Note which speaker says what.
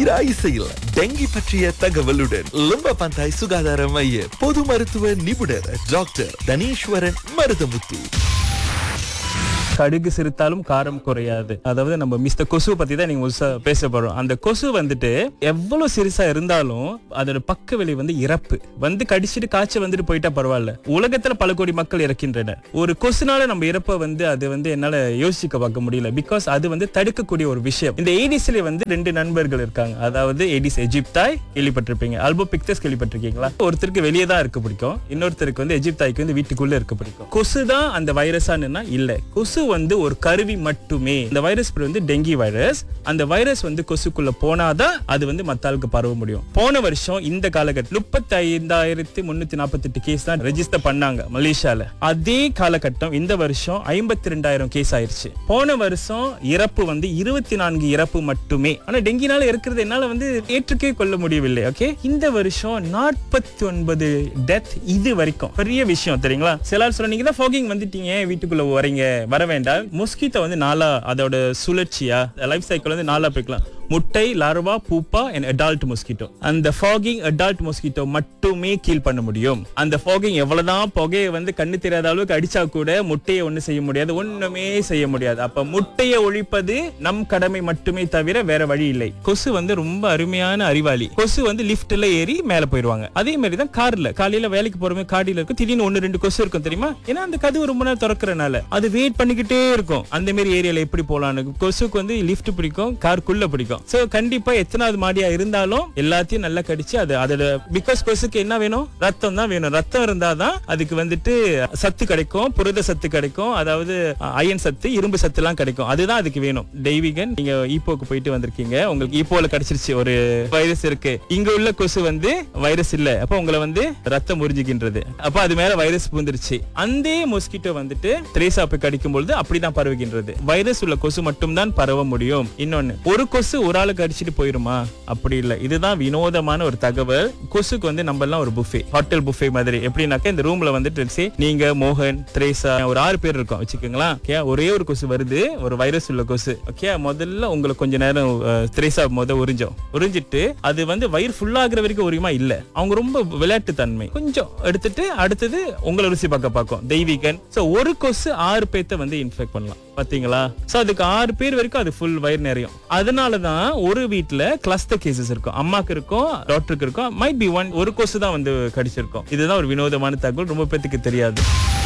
Speaker 1: தீரா இசையில் டெங்கி பற்றிய தகவலுடன் லிம்ப பந்தாய் சுகாதார மைய பொது மருத்துவ நிபுணர் டாக்டர் தனீஸ்வரன் மருதமுத்து
Speaker 2: கடுகு சிரித்தாலும் காரம் குறையாது அதாவது நம்ம மிஸ்டர் கொசு பத்தி தான் நீங்க முழுசா பேச போறோம் அந்த கொசு வந்துட்டு எவ்வளவு சிறுசா இருந்தாலும் அதோட பக்க விலை வந்து இறப்பு வந்து கடிச்சிட்டு காய்ச்சல் வந்துட்டு போயிட்டா பரவாயில்ல உலகத்துல பல கோடி மக்கள் இறக்கின்றனர் ஒரு கொசுனால நம்ம இறப்ப வந்து அது வந்து என்னால யோசிக்க பார்க்க முடியல பிகாஸ் அது வந்து தடுக்கக்கூடிய ஒரு விஷயம் இந்த ஏடிஸ்ல வந்து ரெண்டு நண்பர்கள் இருக்காங்க அதாவது ஏடிஸ் எஜிப்தாய் கேள்விப்பட்டிருப்பீங்க அல்போ பிக்டஸ் கேள்விப்பட்டிருக்கீங்களா ஒருத்தருக்கு வெளியே தான் இருக்க பிடிக்கும் இன்னொருத்தருக்கு வந்து எஜிப்தாய்க்கு வந்து வீட்டுக்குள்ள இருக்க பிடிக்கும் கொசு தான் அந்த வைரஸானா இல்ல கொசு வந்து ஒரு கருவி மட்டுமே இந்த வைரஸ் பேர் வந்து டெங்கி வைரஸ் அந்த வைரஸ் வந்து கொசுக்குள்ள போனாதான் அது வந்து மத்த ஆளுக்கு பரவ முடியும் போன வருஷம் இந்த காலகட்டம் முப்பத்தி ஐந்தாயிரத்தி முன்னூத்தி நாற்பத்தி எட்டு கேஸ் தான் ரெஜிஸ்டர் பண்ணாங்க மலேசியால அதே காலகட்டம் இந்த வருஷம் ஐம்பத்தி ரெண்டாயிரம் கேஸ் ஆயிருச்சு போன வருஷம் இறப்பு வந்து இருபத்தி நான்கு இறப்பு மட்டுமே ஆனா டெங்கினால இருக்கிறது என்னால வந்து ஏற்றுக்கே கொள்ள முடியவில்லை ஓகே இந்த வருஷம் நாற்பத்தி ஒன்பது டெத் இது வரைக்கும் பெரிய விஷயம் தெரியுங்களா சிலர் சொல்ல நீங்க தான் ஃபாகிங் வந்துட்டீங்க வீட்டுக்குள்ள வரீங்க வர வேண்டாம் மொஸ்கிட்டோ வந்து நாளா அதோட சுழற்சியா லைஃப் சைக்கிள் வந்து நாளா போய்க்கலாம் முட்டை larva pupa and adult mosquito அந்த ஃபாகிங் அடால்ட் மொஸ்கிட்டோ மட்டுமே கீல் பண்ண முடியும் அந்த ஃபாகிங் எவ்வளவுதான் புகையை வந்து கண்ணு தெரியாத அளவுக்கு அடிச்சா கூட முட்டையை ஒண்ணு செய்ய முடியாது ஒண்ணுமே செய்ய முடியாது அப்ப முட்டையை ஒழிப்பது நம் கடமை மட்டுமே தவிர வேற வழி இல்லை கொசு வந்து ரொம்ப அருமையான அறிவாளி கொசு வந்து லிஃப்ட்ல ஏறி மேல போயிருவாங்க அதே மாதிரி தான் கார்ல காலையில வேலைக்கு போறமே காடியில இருக்கும் திடீர்னு ஒன்னு ரெண்டு கொசு இருக்கும் தெரியுமா ஏன்னா அந்த கதவு ரொம்ப நேரம் திறக்கறனால அது வெயிட் பண்ணிக்கிட்டே இருக்கும் அந்த மாதிரி ஏரியால எப்படி போலான்னு கொசுக்கு வந்து லிஃப்ட் பிடிக்கும் காருக்குள்ள பிடிக்கும் சோ கண்டிப்பா எத்தனாவது மாடியா இருந்தாலும் எல்லாத்தையும் நல்லா கடிச்சு அது அதோட பிகாஸ் கொசுக்கு என்ன வேணும் ரத்தம் தான் வேணும் ரத்தம் இருந்தாதான் அதுக்கு வந்துட்டு சத்து கிடைக்கும் புரத சத்து கிடைக்கும் அதாவது அயன் சத்து இரும்பு சத்து எல்லாம் கிடைக்கும் அதுதான் அதுக்கு வேணும் தெய்வீகன் நீங்க ஈப்போக்கு போயிட்டு வந்திருக்கீங்க உங்களுக்கு ஈப்போல கிடைச்சிருச்சு ஒரு வைரஸ் இருக்கு இங்க உள்ள கொசு வந்து வைரஸ் இல்ல அப்ப உங்களை வந்து ரத்தம் உறிஞ்சுகின்றது அப்ப அது மேல வைரஸ் பூந்துருச்சு அந்த மொஸ்கிட்டோ வந்துட்டு திரேசா போய் கடிக்கும் பொழுது அப்படிதான் பரவுகின்றது வைரஸ் உள்ள கொசு மட்டும் தான் பரவ முடியும் இன்னொன்னு ஒரு கொசு ஒரு ஆளுக்கு அடிச்சிட்டு போயிருமா அப்படி இல்ல இதுதான் வினோதமான ஒரு தகவல் கொசுக்கு வந்து நம்ம எல்லாம் ஒரு புஃபே ஹோட்டல் புஃபே மாதிரி எப்படின்னாக்க இந்த ரூம்ல வந்துட்டு say, நீங்க மோகன் திரேசா ஒரு ஆறு பேர் இருக்கோம் வச்சுக்கோங்களா ஓகே ஒரே ஒரு கொசு வருது ஒரு வைரஸ் உள்ள கொசு ஓகே முதல்ல உங்களுக்கு கொஞ்ச நேரம் அஹ், திரேசா முத உறிஞ்சோம் உறிஞ்சிட்டு அது வந்து வயிறு ஃபுல் ஆகுற வரைக்கும் உரியுமா இல்ல அவங்க ரொம்ப விளையாட்டு தன்மை கொஞ்சம் எடுத்துட்டு அடுத்தது உங்களை ருசி பார்க்க பார்க்கும் தெய்வீகன் சோ ஒரு கொசு ஆறு பேத்த வந்து இன்ஃபெக்ட் பண்ணலாம் பாத்தீங்களா சோ அதுக்கு ஆறு பேர் வரைக்கும் அது ஃபுல் வயிறு நிறையும் அதனாலதான் ஒரு வீட்ல கிளஸ்டர் கேசஸ் இருக்கும் அம்மாக்கு இருக்கும் டாக்டருக்கு இருக்கும் மைட் பி ஒன் ஒரு கொசு தான் வந்து கடிச்சிருக்கும் இதுதான் ஒரு வினோதமான தகவல் ரொம்ப பேத்துக்கு தெரியாது